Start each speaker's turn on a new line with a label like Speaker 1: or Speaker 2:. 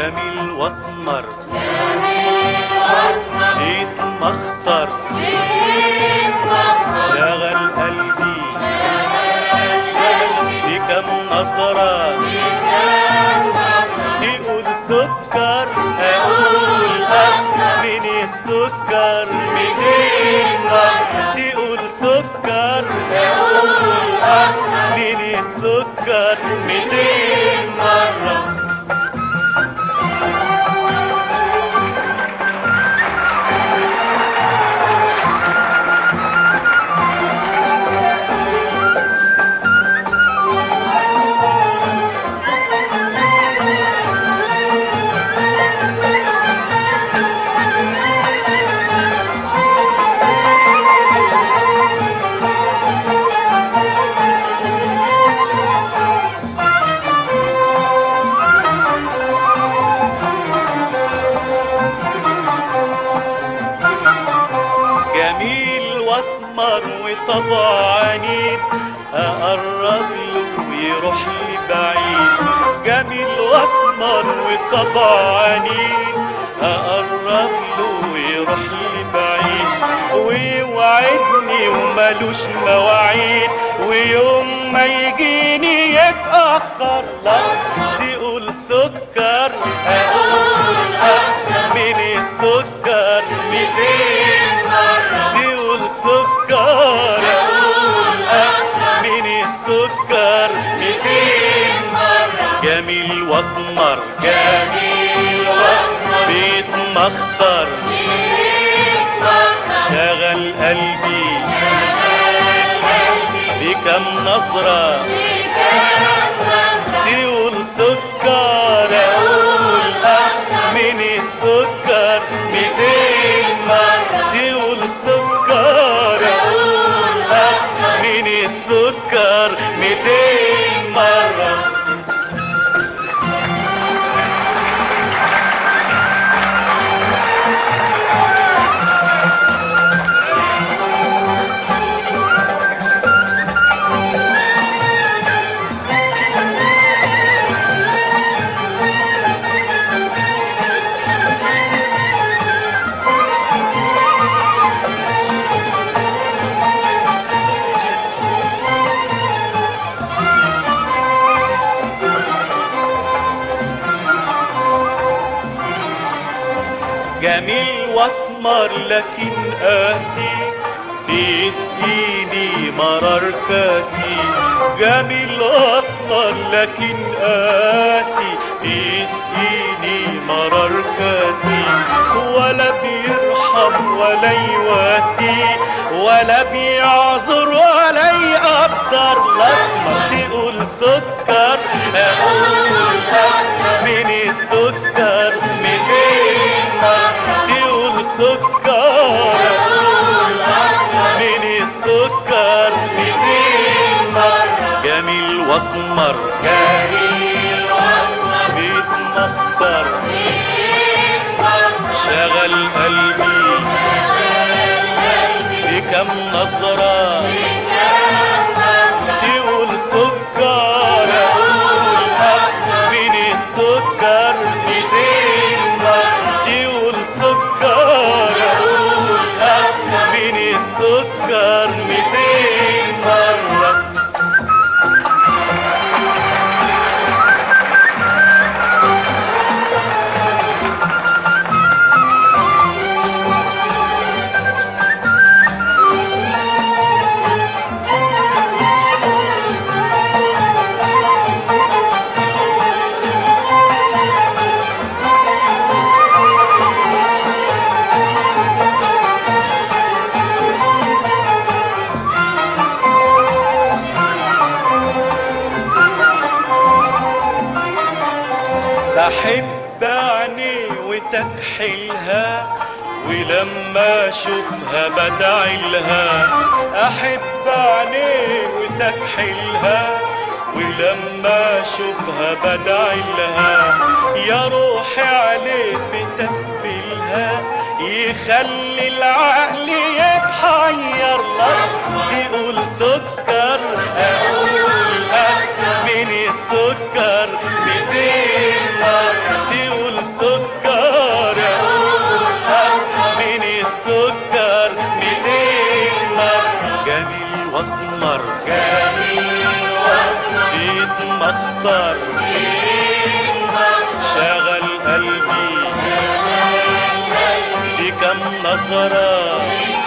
Speaker 1: جميل واسمر بيت مخطر شغل قلبي في كم نظرة تقول سكر اقول اه من السكر ميتين مرة تقول سكر اقول اه من السكر ميتين مرة جميل واسمر وطبع عنيد اقرب له يروح لي بعيد جميل واسمر وطبع عنيد اقرب له يروح لي بعيد ويوعدني ومالوش مواعيد ويوم ما يجيني يتأخر لا تقول سكر اقول اه من السكر ميتين مرة تقول سكر اقول اه من السكر ميتين مرة جميل واسمر جميل واسمر بيت مخطر شغل قلبي بكم نظرة تقول سكر اقول اه من السكر ميتين مرة تقول سكر اقول اه من السكر ميتين مرة جميل واسمر لكن قاسي بيسقيني مرار كاسي جميل اسمر لكن قاسي بيسقيني مرار كاسي ولا بيرحم ولا يواسي ولا بيعذر ولا يقدر الاسمر تقول سكر اقول اه من السكر ميتين مرة تقول سكر من السكر ميتين مرة جميل واسمر جميل واسمر بيت مخطر شغل قلبي بكم نظرة تقول سكر اقول اه من السكر ميتين مرة تقول سكر اقول اه من السكر ميتين مرة بحب عيني وتكحلها ولما اشوفها بدعي لها احب عيني وتكحلها ولما اشوفها بدعي لها يا روحي عليه في تسبيلها يخلي العقل يتحير لك تقول سكر اقول أه من السكر ميتين مرة تقول مطر شغل قلبي دي كم نظرة